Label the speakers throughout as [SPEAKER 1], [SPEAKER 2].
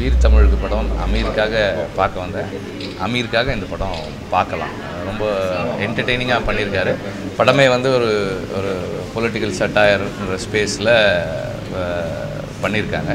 [SPEAKER 1] வீர் தமிழுக்கு படம் அமீருக்காக பார்க்க வந்தேன் அமீருக்காக இந்த படம் பார்க்கலாம் ரொம்ப என்டர்டெய்னிங்காக பண்ணியிருக்காரு படமே வந்து ஒரு ஒரு பொலிட்டிக்கல் சட்டாயர்ன்ற ஸ்பேஸில் பண்ணியிருக்காங்க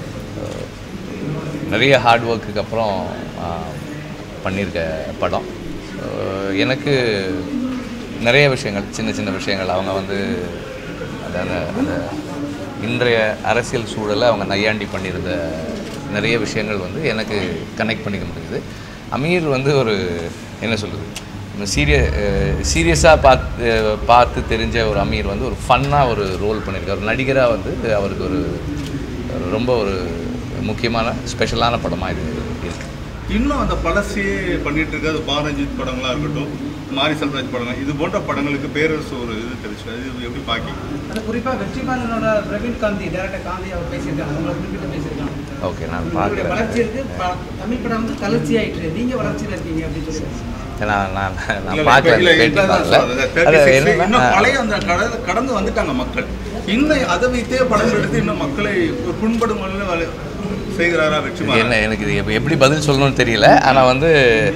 [SPEAKER 1] நிறைய ஹார்ட் ஒர்க்குக்கு அப்புறம் ஆஹ், பண்ணியிருக்க படம் அஹ், எனக்கு நிறைய விஷயங்கள் சின்ன சின்ன விஷயங்கள் அவங்க வந்து அதாவது அந்த இன்றைய அரசியல் சூழலை அவங்க நையாண்டி பண்ணியிருந்த நிறைய விஷயங்கள் வந்து எனக்கு கனெக்ட் பண்ணிக்க முடியுது அமீர் வந்து ஒரு என்ன சொல்கிறது சீரிய சீரியஸாக பார்த்து பார்த்து தெரிஞ்ச ஒரு அமீர் வந்து ஒரு ஃபன்னாக ஒரு ரோல் பண்ணியிருக்காரு ஒரு நடிகராக வந்து அவருக்கு ஒரு ரொம்ப ஒரு முக்கியமான ஸ்பெஷலான படமாக இது இருக்குது
[SPEAKER 2] இன்னும் அந்த பழசையே பண்ணிட்டு இருக்காது பாரஞ்சித் படங்களா இருக்கட்டும் மாரி செல்வராஜ் படங்கள் இது போன்ற படங்களுக்கு பேரரசு ஒரு இது தெரிச்சு இது எப்படி பாக்கிங்க
[SPEAKER 3] அது குறிப்பா வெற்றிமாறனோட பிரவீன் காந்தி டேரக்டர் காந்தி அவர் பேசியிருக்காங்க அவங்கள குறிப்பிட்டு பேசியிருக்காங்க
[SPEAKER 1] ஓகே நான்
[SPEAKER 3] உங்களுடைய
[SPEAKER 1] பார்க்குறேன்
[SPEAKER 3] வளர்ச்சி இருக்கு ப- தமிழ் படம் வந்து தளர்ச்சி ஆயிட்டு நீங்க வளர்ச்சியில் இருக்கீங்க அப்படின்னு சொல்லி
[SPEAKER 1] நான் நான்
[SPEAKER 2] இல்ல,
[SPEAKER 1] நான்
[SPEAKER 2] இல்ல,
[SPEAKER 1] பார்க்கல
[SPEAKER 2] இல்ல,
[SPEAKER 1] பேட்டி
[SPEAKER 2] இதுதான்
[SPEAKER 1] பார்க்கல
[SPEAKER 2] சொல்றது.
[SPEAKER 1] அது
[SPEAKER 2] 36
[SPEAKER 1] என்னன்னா
[SPEAKER 2] இன்னும் பழைய அந்த கடை- கடந்து வந்துட்டாங்க மக்கள் இன்னும் அதை வைத்தே படம் எடுத்து இன்னும் மக்களை ஒரு புண்படும் அளவுல வள- செய்கிறாரா வெற்றி
[SPEAKER 1] என்ன எனக்கு இது எப்ப- எப்படி பதில் சொல்லணும்னு தெரியல ஆனால் வந்து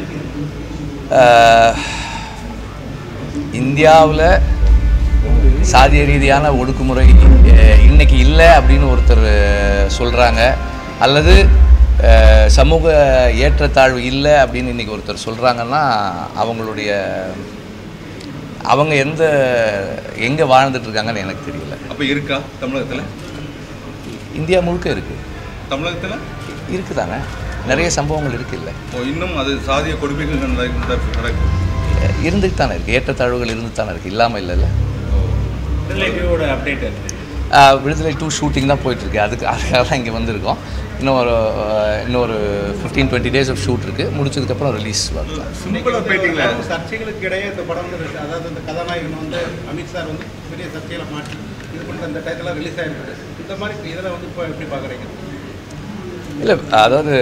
[SPEAKER 1] ஆஹ், இந்தியாவில் சாதிய ரீதியான ஒடுக்குமுறை அஹ், இன்னைக்கு இல்லை அப்படின்னு ஒருத்தர் சொல்கிறாங்க அல்லது அஹ், சமூக ஏற்றத்தாழ்வு இல்லை அப்படின்னு இன்னைக்கு ஒருத்தர் சொல்கிறாங்கன்னா அவங்களுடைய அவங்க எந்த எங்கே வாழ்ந்துட்டு இருக்காங்கன்னு எனக்கு தெரியல
[SPEAKER 2] அப்ப இருக்கா தமிழகத்துல
[SPEAKER 1] இந்தியா முழுக்க இருக்குது
[SPEAKER 2] தமிழகத்துல
[SPEAKER 1] இருக்குதாங்க நிறைய சம்பவங்கள் இருக்கு இல்லை
[SPEAKER 2] ஓ, இன்னும் அது சாதிய கொடுமைகள் நடக்கு- நடக்கு
[SPEAKER 1] இருந்துட்டு தானே இருக்குது ஏற்றத்தாழ்வுகள் இருந்து தானே இருக்குது இல்லாமல் இல்லைல்ல
[SPEAKER 4] விடுதலையோட அப்டேட்
[SPEAKER 1] ஆஹ் விடுதலை டூ ஷூட்டிங் தான் போயிட்டுருக்கு அதுக்கு அதுக்காக தான் இங்கே வந்திருக்கோம் இன்னும் ஒரு ஆஹ் இன்னும் ஒரு fifteen twenty days of shoot இருக்குது முடிச்சதுக்கப்புறம் ரிலீஸ் வரலாம்
[SPEAKER 2] சிம்பிளா போயிட்டீங்களா
[SPEAKER 5] சர்ச்சைகளுக்கு இடையே இந்த படம் வந்து release- அதாவது இந்த கதாநாயகன் வந்து அமித் சார் வந்து பெரிய சர்ச்சைகளை மாற்றி இது பண்ணி அந்த டயத்தில் ரிலீஸ் ஆகிருக்குது இந்த மாதிரி இதில் வந்து இப்போ எப்படி பார்க்குறீங்க
[SPEAKER 1] இல்லை அதாவது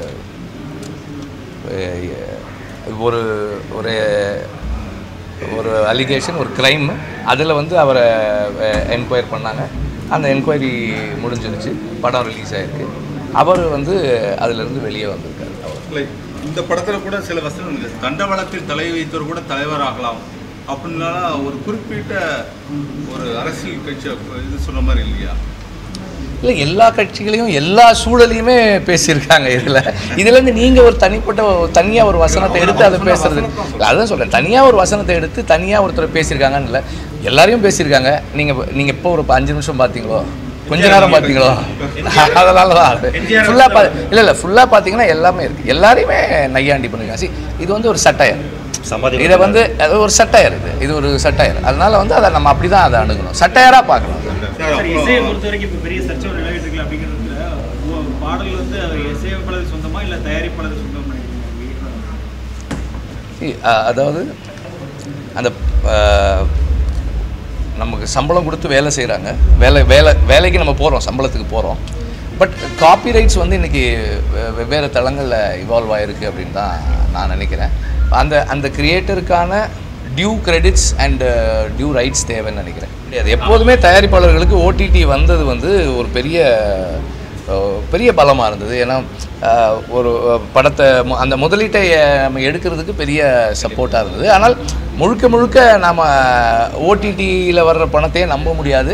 [SPEAKER 1] அஹ் ஒரு ஒரு ஒரு அலிகேஷன் ஒரு க்ரைம் அதில் வந்து அவரை என்கொயர் பண்ணாங்க அந்த என்கொயரி முடிஞ்சிருச்சு படம் ரிலீஸ் ஆகிருக்கு அவர் வந்து அதிலிருந்து வெளியே வந்திருக்காரு அவர்
[SPEAKER 2] இல்லை இந்த படத்துல கூட சில வசனம் இருக்கு தண்டவாளத்தில் தலை வைத்தவர் கூட தலைவராகலாம் அப்படின்னா ஒரு குறிப்பிட்ட ஒரு அரசியல் கட்சி இது சொன்ன மாதிரி இல்லையா
[SPEAKER 1] இல்லை எல்லா கட்சிகளையும் எல்லா சூழலையுமே பேசியிருக்காங்க இதில் இதுலேருந்து நீங்கள் ஒரு தனிப்பட்ட தனியாக ஒரு வசனத்தை எடுத்து அதை பேசுறது இல்ல, அதான் சொல்கிறேன் தனியாக ஒரு வசனத்தை எடுத்து தனியாக ஒருத்தர் பேசியிருக்காங்கன்னு இல்லை எல்லாரையும் பேசியிருக்காங்க நீங்கள் நீங்கள் இப்போ ஒரு அஞ்சு நிமிஷம் பார்த்தீங்களோ கொஞ்ச நேரம் பார்த்தீங்களோ அதனால தான் ஃபுல்லாக பா இல்லை இல்லை ஃபுல்லாக பார்த்தீங்கன்னா எல்லாமே இருக்குது எல்லாரையுமே நையாண்டி பண்ணிருக்காங்க See, இது வந்து ஒரு சட்டையர் இதை வந்து அது ஒரு சட்டையர் இது இது ஒரு சட்டையர் அதனால வந்து அதை நம்ம அப்படி தான் அதை அணுகணும் சட்டையராக பார்க்கணும்
[SPEAKER 2] சார்
[SPEAKER 4] சார் இசையை
[SPEAKER 2] அப்புறம்
[SPEAKER 4] பொறுத்த வரைக்கும் இப்போ பெரிய சர்ச்சை ஒன்று நிலவிட்டு இருக்கு அப்படிங்கிறதுல ஒ- பாடல் வந்து அது இசையமைப்பாளர் சொந்தமா இல்லை தயாரிப்பாளர் சொந்தமா நினைக்கிறீங்க
[SPEAKER 1] See, அ- அதாவது அந்த அஹ், நமக்கு சம்பளம் கொடுத்து வேலை செய்கிறாங்க வேலை வேலை வேலைக்கு நம்ம போகிறோம் சம்பளத்துக்கு போகிறோம் பட் காப்பிரைட்ஸ் வந்து இன்றைக்கி வெவ்வேறு தளங்களில் இவால்வ் ஆகிருக்கு அப்படின்னு தான் நான் நினைக்கிறேன் அந்த அந்த கிரியேட்டருக்கான due credits and due rights தேவைன்னு நினைக்கிறேன் அது எப்போதுமே தயாரிப்பாளர்களுக்கு ஓடிடி வந்தது வந்து ஒரு பெரிய அஹ் பெரிய பலமாக இருந்தது ஏன்னா அஹ், ஒரு அஹ், படத்தை மு- அந்த முதலீட்டை அஹ், நம்ம எடுக்கிறதுக்கு பெரிய சப்போர்ட்டாக இருந்தது ஆனால் முழுக்க முழுக்க நாம் ஓடிடியில் வர்ற பணத்தையே நம்ப முடியாது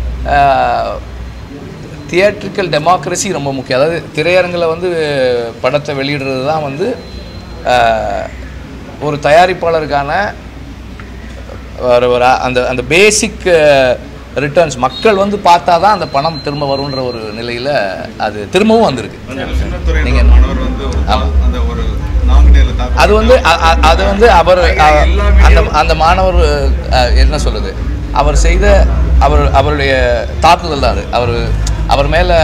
[SPEAKER 1] தியேட்ரிக்கல் டெமோக்ரஸி ரொம்ப முக்கியம் அதாவது திரையரங்கில் வந்து படத்தை வெளியிடுறது தான் வந்து அஹ், ஒரு தயாரிப்பாளருக்கான ஒரு ஒரு அந்த அந்த பேசிக் ரிட்டர்ன்ஸ் மக்கள் வந்து பார்த்தா தான் அந்த பணம் திரும்ப வரும்ன்ற ஒரு நிலையில் அது திரும்பவும் வந்திருக்கு
[SPEAKER 2] அந்த சின்னத்துறை
[SPEAKER 1] நீங்க-
[SPEAKER 2] மாணவர் வந்து ஒரு தா- அந்த ஒரு நாமினேல தாக்கல்
[SPEAKER 1] அது வந்து அ- அ- அது வந்து அவர் அ- அந்த அந்த மாணவர் அ, என்ன சொல்லுது அவர் செய்த அவர் அவருடைய தாக்குதல் தான் அது அவர் அவர் மேலே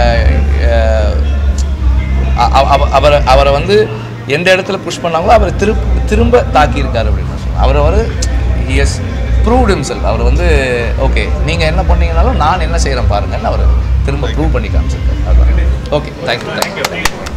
[SPEAKER 1] அவரை அவரை வந்து எந்த இடத்துல புஷ் பண்ணாங்களோ அவரை திரும்ப திரும்ப தாக்கியிருக்காரு அப்படின்னு நான் சொல்லுவேன் அவர் அவர் எஸ் ப்ரூவ்ட் himself அவர் வந்து ஓகே நீங்கள் என்ன பண்ணீங்கனாலும் நான் என்ன செய்கிறேன் பாருங்கன்னு அவர் திரும்ப ப்ரூவ் பண்ணி காமிச்சிருக்காரு அதுதான் ஓகே தேங்க்யூ தேங்க்யூ